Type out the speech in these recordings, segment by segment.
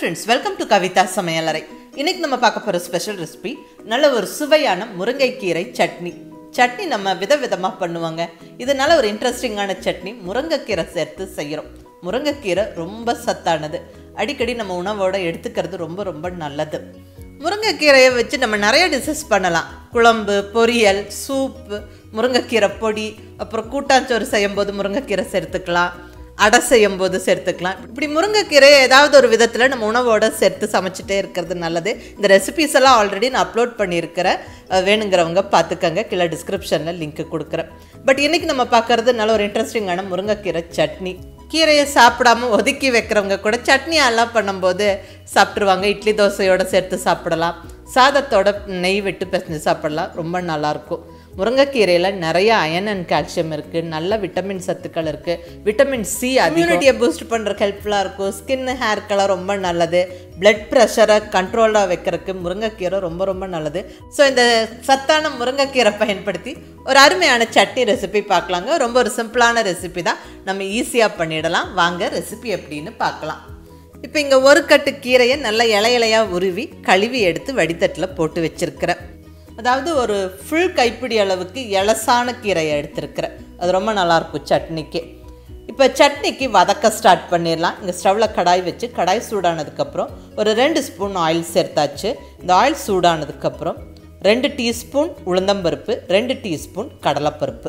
friends welcome to Kavitha சமையலறை இன்னைக்கு நம்ம பார்க்க போகிற ஸ்பெஷல் ரெசிபி நல்ல ஒரு சுவையான முருங்கைக்கீரை சட்னி சட்னி நம்ம விதவிதமாக பண்ணுவாங்க இது நல்ல ஒரு இன்ட்ரெஸ்டிங்கான சட்னி முருங்கைக்கீரை சேர்த்து செய்கிறோம் முருங்கைக்கீரை ரொம்ப சத்தானது அடிக்கடி நம்ம உணவோட எடுத்துக்கிறது ரொம்ப ரொம்ப நல்லது முருங்கைக்கீரையை வச்சு நம்ம நிறைய டிஷ்ஷஸ் பண்ணலாம் குழம்பு பொரியல் சூப்பு முருங்கைக்கீரை பொடி அப்புறம் கூட்டாஞ்சோறு செய்யும்போது முருங்கைக்கீரை சேர்த்துக்கலாம் அடை செய்யும் போது சேர்த்துக்கலாம் இப்படி முருங்கைக்கீரையை ஏதாவது ஒரு விதத்தில் நம்ம உணவோட சேர்த்து சமைச்சிட்டே இருக்கிறது நல்லது இந்த ரெசிபிஸ் எல்லாம் ஆல்ரெடி நான் அப்லோட் பண்ணியிருக்கிறேன் அஹ் வேணுங்கிறவங்க பார்த்துக்கங்க கீழே டிஸ்கிரிப்ஷனில் லிங்க் கொடுக்குறேன் பட் இன்றைக்கி நம்ம பார்க்குறது நல்ல ஒரு இன்ட்ரெஸ்டிங்கான முருங்கைக்கீரை சட்னி கீரையை சாப்பிடாம ஒதுக்கி வைக்கிறவங்க கூட சட்னி எல்லாம் பண்ணும்போது சாப்பிட்ருவாங்க இட்லி தோசையோட சேர்த்து சாப்பிடலாம் சாதத்தோட நெய் விட்டு பிசைஞ்சு சாப்பிடலாம் ரொம்ப நல்லாயிருக்கும் முருங்கைக்கீரையில் நிறைய அயன் அண்ட் கால்சியம் இருக்குது நல்ல விட்டமின் சத்துக்கள் இருக்குது விட்டமின் சி இம்யூனிட்டியை பூஸ்ட் பண்ணுறதுக்கு ஹெல்ப்ஃபுல்லாக இருக்கும் ஸ்கின் ஹேர்க்கெல்லாம் ரொம்ப நல்லது பிளட் ப்ரெஷரை கண்ட்ரோலாக வைக்கிறதுக்கு முருங்கைக்கீரை ரொம்ப ரொம்ப நல்லது ஸோ இந்த சத்தான முருங்கைக்கீரை பயன்படுத்தி ஒரு அருமையான சட்னி ரெசிபி பார்க்கலாங்க ரொம்ப ஒரு சிம்பிளான ரெசிபி தான் நம்ம ஈஸியாக பண்ணிடலாம் வாங்க ரெசிபி எப்படின்னு பார்க்கலாம் இப்போ இங்கே ஒரு கட்டு கீரையை நல்லா இலை இலையாக உருவி கழுவி எடுத்து வடித்தட்டில் போட்டு வச்சிருக்கிறேன் அதாவது ஒரு ஃபுல் கைப்பிடி அளவுக்கு எலசான கீரையை எடுத்திருக்கிறேன் அது ரொம்ப நல்லாயிருக்கும் சட்னிக்கு இப்போ சட்னிக்கு வதக்க ஸ்டார்ட் பண்ணிடலாம் இங்கே ஸ்டவ்வில் கடாய் வச்சு கடாய் சூடானதுக்கப்புறம் ஒரு ரெண்டு ஸ்பூன் ஆயில் சேர்த்தாச்சு இந்த ஆயில் சூடானதுக்கப்புறம் ரெண்டு டீஸ்பூன் உளுந்தம்பருப்பு ரெண்டு டீஸ்பூன் கடலைப்பருப்பு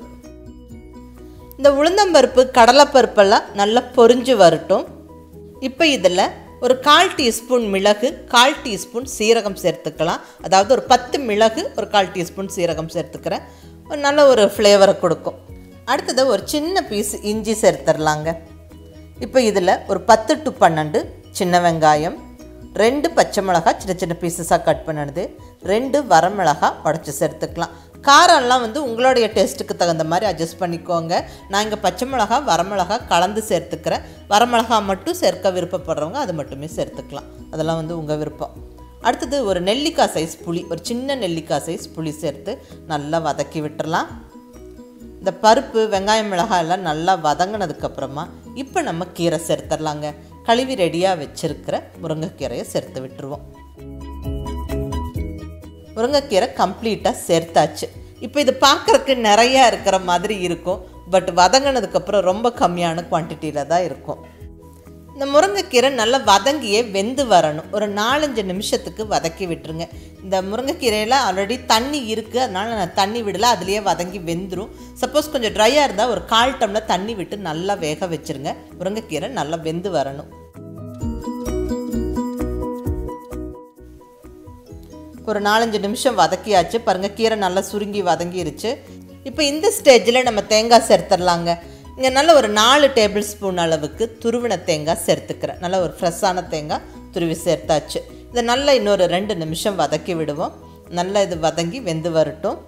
இந்த உளுந்தம்பருப்பு கடலைப்பருப்பெல்லாம் நல்லா பொரிஞ்சு வரட்டும் இப்போ இதில் ஒரு கால் டீஸ்பூன் மிளகு கால் டீஸ்பூன் சீரகம் சேர்த்துக்கலாம் அதாவது ஒரு பத்து மிளகு ஒரு கால் டீஸ்பூன் சீரகம் சேர்த்துக்கிறேன் ஒரு நல்ல ஒரு ஃப்ளேவரை கொடுக்கும் அடுத்தது ஒரு சின்ன பீஸ் இஞ்சி சேர்த்துடலாங்க இப்போ இதில் ஒரு பத்து டு பன்னெண்டு சின்ன வெங்காயம் ரெண்டு பச்சை மிளகா சின்ன சின்ன பீசஸாக கட் பண்ணினது ரெண்டு வரமிளகா உடச்சி சேர்த்துக்கலாம் காரம்லாம் வந்து உங்களுடைய டேஸ்ட்டுக்கு தகுந்த மாதிரி அட்ஜஸ்ட் பண்ணிக்கோங்க நான் இங்கே பச்சை மிளகா வரமிளகா கலந்து சேர்த்துக்கிறேன் வரமிளகா மட்டும் சேர்க்க விருப்பப்படுறவங்க அது மட்டுமே சேர்த்துக்கலாம் அதெல்லாம் வந்து உங்கள் விருப்பம் அடுத்தது ஒரு நெல்லிக்காய் சைஸ் புளி ஒரு சின்ன நெல்லிக்காய் சைஸ் புளி சேர்த்து நல்லா வதக்கி விட்டுறலாம் இந்த பருப்பு வெங்காயம் மிளகாய் எல்லாம் நல்லா வதங்கினதுக்கப்புறமா இப்போ நம்ம கீரை சேர்த்துடலாங்க கழுவி ரெடியாக வச்சுருக்கிற முருங்கைக்கீரையை சேர்த்து விட்டுருவோம் முருங்கைக்கீரை கம்ப்ளீட்டாக சேர்த்தாச்சு இப்போ இது பார்க்குறக்கு நிறையா இருக்கிற மாதிரி இருக்கும் பட் வதங்கினதுக்கப்புறம் ரொம்ப கம்மியான குவான்டிட்டியில் தான் இருக்கும் இந்த முருங்கைக்கீரை நல்லா வதங்கியே வெந்து வரணும் ஒரு நாலஞ்சு நிமிஷத்துக்கு வதக்கி விட்டுருங்க இந்த முருங்கைக்கீரையில் ஆல்ரெடி தண்ணி இருக்குது அதனால் நான் தண்ணி விடல அதுலேயே வதங்கி வெந்துடும் சப்போஸ் கொஞ்சம் ட்ரையாக இருந்தால் ஒரு கால் டம்ளர் தண்ணி விட்டு நல்லா வேக வச்சுருங்க முருங்கைக்கீரை நல்லா வெந்து வரணும் ஒரு நாலஞ்சு நிமிஷம் வதக்கியாச்சு பாருங்கள் கீரை நல்லா சுருங்கி வதங்கிருச்சு இப்போ இந்த ஸ்டேஜில் நம்ம தேங்காய் சேர்த்துடலாங்க இங்கே நல்ல ஒரு நாலு டேபிள் ஸ்பூன் அளவுக்கு துருவின தேங்காய் சேர்த்துக்கிறேன் நல்ல ஒரு ஃப்ரெஷ்ஷான தேங்காய் துருவி சேர்த்தாச்சு இதை நல்லா இன்னொரு ரெண்டு நிமிஷம் வதக்கி விடுவோம் நல்லா இது வதங்கி வெந்து வரட்டும்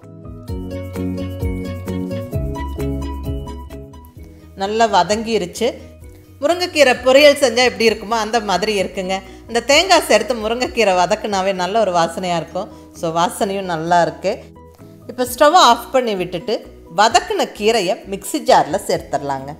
நல்லா வதங்கிருச்சு முருங்கைக்கீரை பொரியல் செஞ்சால் எப்படி இருக்குமோ அந்த மாதிரி இருக்குங்க இந்த தேங்காய் சேர்த்து முருங்கைக்கீரை வதக்குனாவே நல்ல ஒரு வாசனையாக இருக்கும் ஸோ வாசனையும் நல்லா இருக்குது இப்போ ஸ்டவ்வை ஆஃப் பண்ணி விட்டுட்டு வதக்குன கீரையை மிக்ஸி ஜாரில் சேர்த்துடலாங்க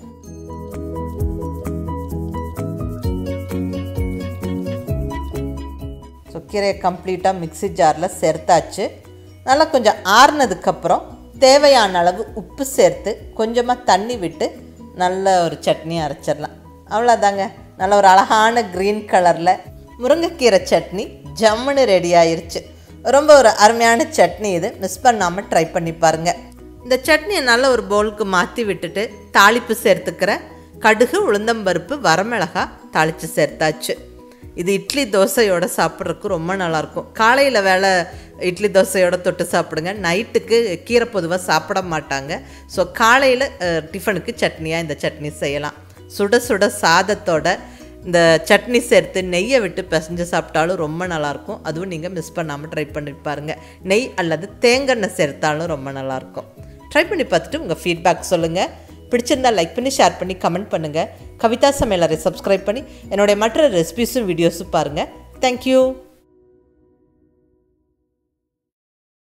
ஸோ கீரையை கம்ப்ளீட்டாக மிக்ஸி ஜாரில் சேர்த்தாச்சு நல்லா கொஞ்சம் ஆறுனதுக்கப்புறம் தேவையான அளவு உப்பு சேர்த்து கொஞ்சமாக தண்ணி விட்டு நல்ல ஒரு சட்னி அரைச்சிடலாம் அவ்வளோதாங்க நல்ல ஒரு அழகான க்ரீன் கலரில் முருங்கைக்கீரை சட்னி ஜம்முன்னு ரெடி ஆயிருச்சு ரொம்ப ஒரு அருமையான சட்னி இது மிஸ் பண்ணாமல் ட்ரை பண்ணி பாருங்கள் இந்த சட்னியை நல்ல ஒரு பவுலுக்கு மாற்றி விட்டுட்டு தாளிப்பு சேர்த்துக்கிறேன் கடுகு உளுந்தம்பருப்பு வரமிளகா தாளித்து சேர்த்தாச்சு இது இட்லி தோசையோட சாப்பிட்றதுக்கு ரொம்ப நல்லாயிருக்கும் காலையில் வேலை இட்லி தோசையோட தொட்டு சாப்பிடுங்க நைட்டுக்கு கீரை பொதுவாக சாப்பிட மாட்டாங்க ஸோ காலையில் டிஃபனுக்கு சட்னியாக இந்த சட்னி செய்யலாம் சுட சுட சாதத்தோட இந்த சட்னி சேர்த்து நெய்யை விட்டு பிசைஞ்சு சாப்பிட்டாலும் ரொம்ப நல்லாயிருக்கும் அதுவும் நீங்கள் மிஸ் பண்ணாமல் ட்ரை பண்ணி பாருங்கள் நெய் அல்லது தேங்காய் சேர்த்தாலும் ரொம்ப நல்லாயிருக்கும் ட்ரை பண்ணி பார்த்துட்டு உங்கள் ஃபீட்பேக் சொல்லுங்கள் பிடிச்சிருந்தா லைக் பண்ணி ஷேர் பண்ணி கமெண்ட் பண்ணுங்கள் கவிதா சமையலரை சப்ஸ்கிரைப் பண்ணி என்னுடைய மற்ற ரெசிபிஸும் வீடியோஸும் பாருங்கள் தேங்க்யூ